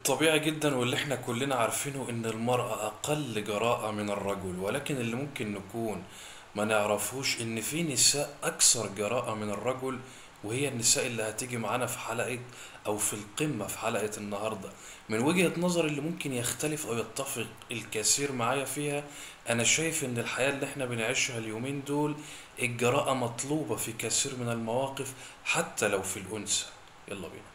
طبيعي جدا واللي احنا كلنا عارفينه ان المرأة اقل جراءة من الرجل ولكن اللي ممكن نكون ما نعرفوش ان في نساء اكثر جراءة من الرجل وهي النساء اللي هتيجي معانا في حلقة او في القمة في حلقة النهاردة من وجهة نظر اللي ممكن يختلف او يتفق الكثير معايا فيها انا شايف ان الحياة اللي احنا بنعيشها اليومين دول الجراءة مطلوبة في كثير من المواقف حتى لو في الانثى يلا بينا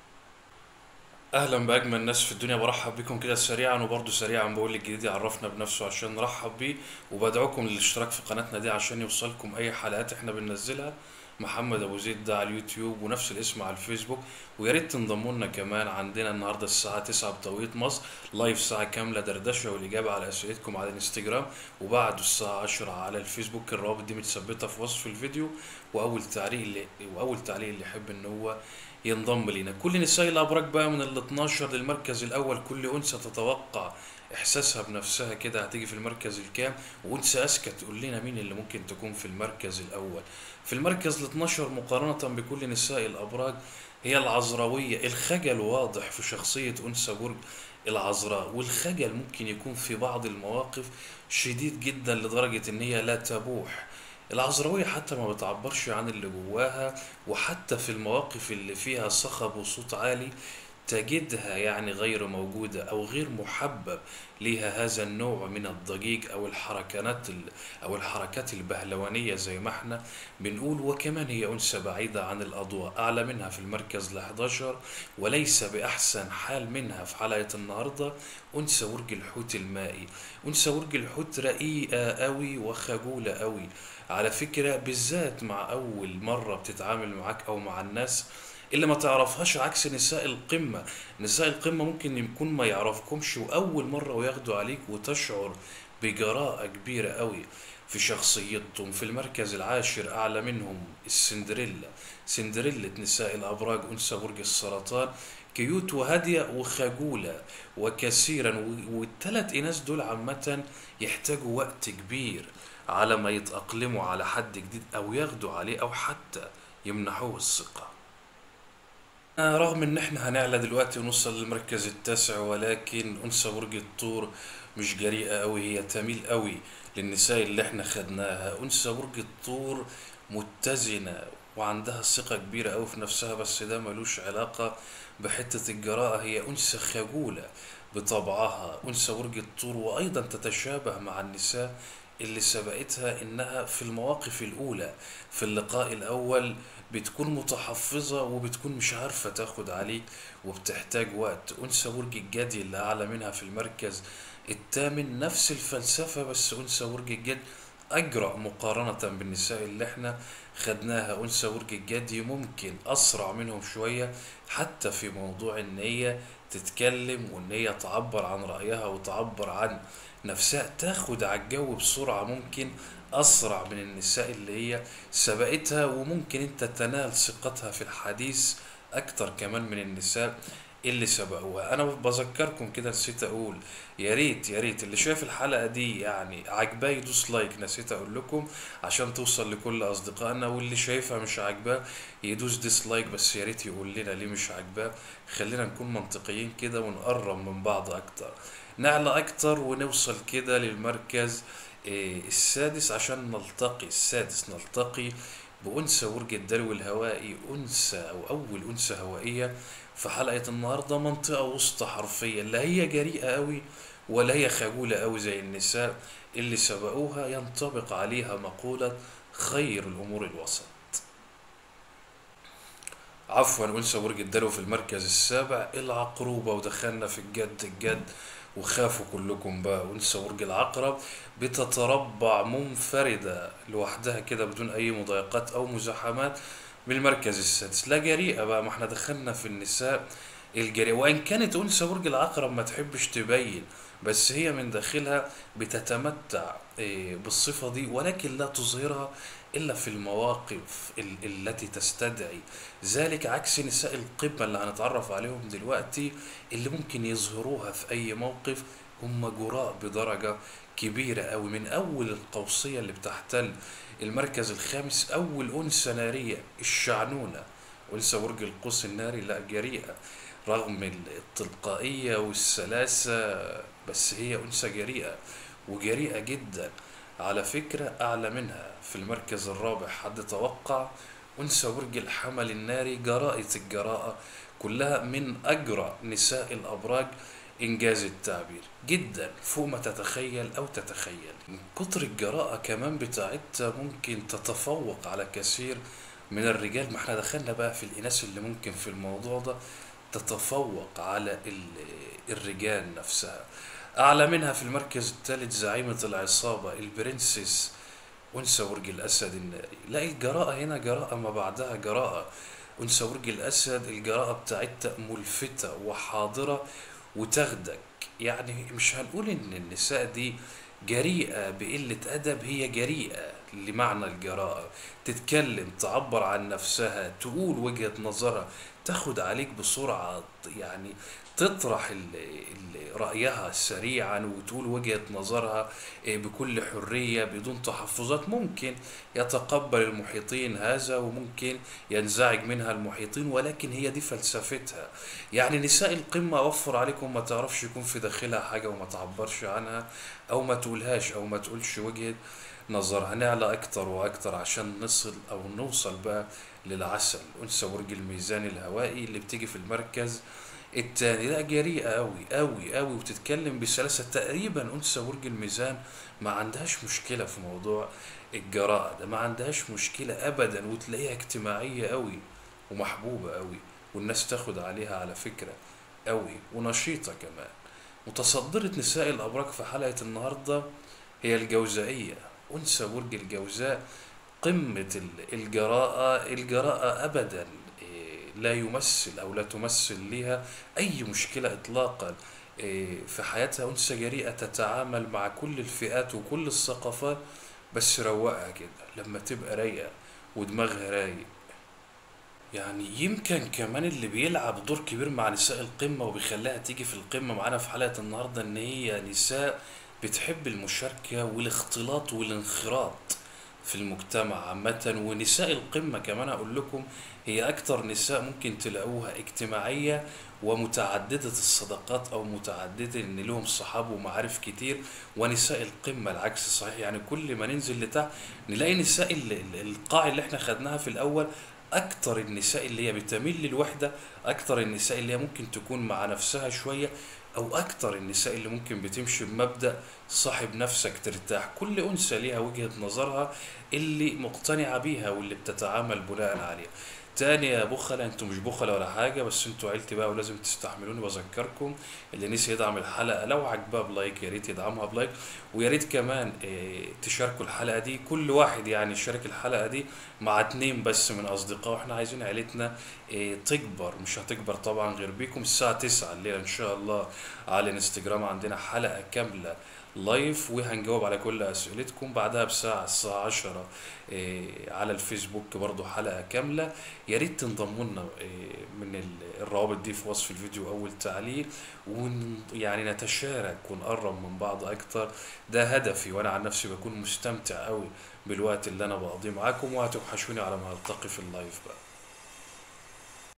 اهلا باجمل ناس في الدنيا برحب بكم كده سريعا وبرضه سريعا بقول الجديد يعرفنا بنفسه عشان نرحب بيه وبدعوكم للاشتراك في قناتنا دي عشان يوصلكم اي حلقات احنا بننزلها محمد ابو زيد ده على اليوتيوب ونفس الاسم على الفيسبوك ويا ريت تنضموا لنا كمان عندنا النهارده الساعه 9 بتوقيت مصر لايف ساعه كامله دردشه والاجابه على اسئلتكم على الانستجرام وبعده الساعه 10 على الفيسبوك الروابط دي متثبته في وصف الفيديو واول تعليق اللي واول تعليق اللي يحب ان هو ينضم لينا كل نساء الابراج بقى من ال 12 للمركز الاول كل انثى تتوقع احساسها بنفسها كده هتيجي في المركز الكام وانثى اذكى تقول لنا مين اللي ممكن تكون في المركز الاول في المركز ال 12 مقارنه بكل نساء الابراج هي العذراويه الخجل واضح في شخصيه انثى برج العذراء والخجل ممكن يكون في بعض المواقف شديد جدا لدرجه ان هي لا تبوح العذراوية حتى ما بتعبرش عن اللي جواها وحتى في المواقف اللي فيها صخب وصوت عالي تجدها يعني غير موجودة أو غير محبب ليها هذا النوع من الضجيج أو الحركات أو الحركات البهلوانية زي ما احنا بنقول وكمان هي أنثى بعيدة عن الأضواء أعلى منها في المركز ال 11 وليس بأحسن حال منها في حلقة النهاردة أنثى برج الحوت المائي أنثى برج الحوت رقيقة أوي وخجولة أوي على فكرة بالذات مع أول مرة بتتعامل معاك أو مع الناس اللي ما تعرفهاش عكس نساء القمة نساء القمة ممكن يكون ما يعرفكمش وأول مرة وياخدوا عليك وتشعر بجراءة كبيرة قوي في شخصيتهم في المركز العاشر أعلى منهم السندريلا سندريلا نساء الأبراج أنثى برج السرطان كيوت وهادية وخجولة وكثيرا والثلاث إناث دول عامة يحتاجوا وقت كبير على ما يتأقلموا على حد جديد أو ياخدوا عليه أو حتى يمنحوه الثقة رغم ان احنا هنعلى دلوقتي ونوصل للمركز التاسع ولكن انثى برج الثور مش جريئة قوي هي تميل قوي للنساء اللي احنا خدناها انثى برج الثور متزنة وعندها ثقة كبيرة قوي في نفسها بس ده ملوش علاقة بحتة الجراءة هي انثى خجولة بطبعها انثى برج الثور وايضا تتشابه مع النساء اللي سبقتها انها في المواقف الاولى في اللقاء الاول بتكون متحفظة وبتكون مش عارفة تاخد عليه وبتحتاج وقت أنثى برج الجدي اللي أعلى منها في المركز الثامن نفس الفلسفة بس أنثى برج الجدي أجرأ مقارنة بالنساء اللي احنا خدناها أنثى برج الجدي ممكن أسرع منهم شوية حتى في موضوع إن هي تتكلم وإن هي تعبر عن رأيها وتعبر عن نفسها تاخد على الجو بسرعة ممكن أسرع من النساء اللي هي سبقتها وممكن أنت تنال ثقتها في الحديث أكتر كمان من النساء اللي سبقوها أنا بذكركم كده نسيت أقول يا ريت يا ريت اللي شايف الحلقة دي يعني عجباه يدوس لايك نسيت أقول لكم عشان توصل لكل أصدقائنا واللي شايفها مش عاجباه يدوس ديسلايك بس يا ريت يقول لنا ليه مش عاجباه خلينا نكون منطقيين كده ونقرب من بعض أكتر نعلى أكتر ونوصل كده للمركز السادس عشان نلتقي السادس نلتقي بأنثى برج الدلو الهوائي أنثى أو أول أنثى هوائية في حلقة النهاردة منطقة وسط حرفيا لا هي جريئة أوي ولا هي خجولة أوي زي النساء اللي سبقوها ينطبق عليها مقولة خير الأمور الوسط عفوا أنثى برج الدلو في المركز السابع العقروبة ودخلنا في الجد الجد وخافوا كلكم بقى وانثى برج العقرب بتتربع منفردة لوحدها كده بدون أي مضايقات أو مزاحمات بالمركز السادس لا جريئة بقى ما احنا دخلنا في النساء الجريئة وإن كانت أنثى برج العقرب ما تحبش تبين بس هي من داخلها بتتمتع بالصفة دي ولكن لا تظهرها إلا في المواقف التي تستدعي ذلك عكس نساء القمة اللي هنتعرف عليهم دلوقتي اللي ممكن يظهروها في أي موقف هم جراء بدرجة كبيرة أوي من أول القوسية اللي بتحتل المركز الخامس أول أنثى نارية الشعنونة أنثى برج القوس الناري لا جريئة رغم التلقائية والسلاسة بس هي أنثى جريئة وجريئة جدا على فكرة أعلى منها في المركز الرابع حد توقع أنثى برج الحمل الناري جرائة الجراءة كلها من أجرأ نساء الأبراج إنجاز التعبير جدا فوق ما تتخيل أو تتخيل من كتر الجراءة كمان بتاعتها ممكن تتفوق على كثير من الرجال ما احنا دخلنا بقى في الإناث اللي ممكن في الموضوع ده تتفوق على ال- الرجال نفسها أعلى منها في المركز الثالث زعيمة العصابة البرنسس أنثى برج الأسد الناري لا الجراءة هنا جراءة ما بعدها جراءة أنثى برج الأسد الجراءة بتاعتها ملفتة وحاضرة وتاخدك يعني مش هنقول إن النساء دي جريئة بقلة أدب هي جريئة لمعنى الجراءة تتكلم تعبر عن نفسها تقول وجهة نظرها تاخد عليك بسرعة يعني تطرح ال- ال- رأيها سريعا وتقول وجهة نظرها إيه، بكل حرية بدون تحفظات ممكن يتقبل المحيطين هذا وممكن ينزعج منها المحيطين ولكن هي دي فلسفتها يعني نساء القمة أوفر عليكم ما تعرفش يكون في داخلها حاجة وما تعبرش عنها أو ما تقولهاش أو ما تقولش وجهة نظر هنعلى أكتر وأكتر عشان نصل أو نوصل بقى للعسل أنثى برج الميزان الهوائي اللي بتيجي في المركز التاني لا جريئة أوي أوي أوي وتتكلم بسلاسة تقريبا أنثى برج الميزان ما عندهاش مشكلة في موضوع الجراءة ده ما عندهاش مشكلة أبدا وتلاقيها اجتماعية أوي ومحبوبة أوي والناس تاخد عليها على فكرة أوي ونشيطة كمان متصدرة نساء الأبراج في حلقة النهاردة هي الجوزائية أنثى برج الجوزاء قمة ال- الجراءة الجراءة أبدا إيه، لا يمثل أو لا تمثل لها أي مشكلة إطلاقا إيه، في حياتها أنثى جريئة تتعامل مع كل الفئات وكل الثقافات بس روقها كده لما تبقى رايقة ودماغها رايق يعني يمكن كمان اللي بيلعب دور كبير مع نساء القمة وبيخليها تيجي في القمة معانا في حلقة النهاردة إن هي نساء بتحب المشاركة والاختلاط والانخراط في المجتمع عامة ونساء القمة كمان أقول لكم هي أكتر نساء ممكن تلاقوها اجتماعية ومتعددة الصداقات أو متعددة إن لهم صحاب ومعارف كتير ونساء القمة العكس صحيح يعني كل ما ننزل لتحت نلاقي نساء ال- ال- القاع اللي احنا خدناها في الأول أكتر النساء اللي هي بتميل للوحدة أكتر النساء اللي هي ممكن تكون مع نفسها شوية أو أكتر النساء اللي ممكن بتمشي بمبدأ صاحب نفسك ترتاح كل أنثى ليها وجهة نظرها اللي مقتنعة بيها واللي بتتعامل بناء عليها تاني يا بخلة انتوا مش بخلة ولا حاجة بس انتوا عيلتي بقى ولازم تستحملوني بذكركم اللي نسي يدعم الحلقة لو عجبها بلايك يا ريت يدعمها بلايك ويا ريت كمان اه تشاركوا الحلقة دي كل واحد يعني يشارك الحلقة دي مع اتنين بس من أصدقائه احنا عايزين عيلتنا اه تكبر مش هتكبر طبعا غير بيكم الساعة 9 الليلة ان شاء الله على الانستجرام عندنا حلقة كاملة لايف وهنجاوب على كل اسئلتكم بعدها بساعة الساعة 10 إيه، على الفيسبوك برضو حلقة كاملة يا ريت تنضموا لنا إيه، من ال- الروابط دي في وصف الفيديو اول تعليق ون يعني نتشارك ونقرب من بعض اكتر ده هدفي وانا عن نفسي بكون مستمتع قوي بالوقت اللي انا بقضيه معاكم وهتوحشوني على ما نلتقي في اللايف بقى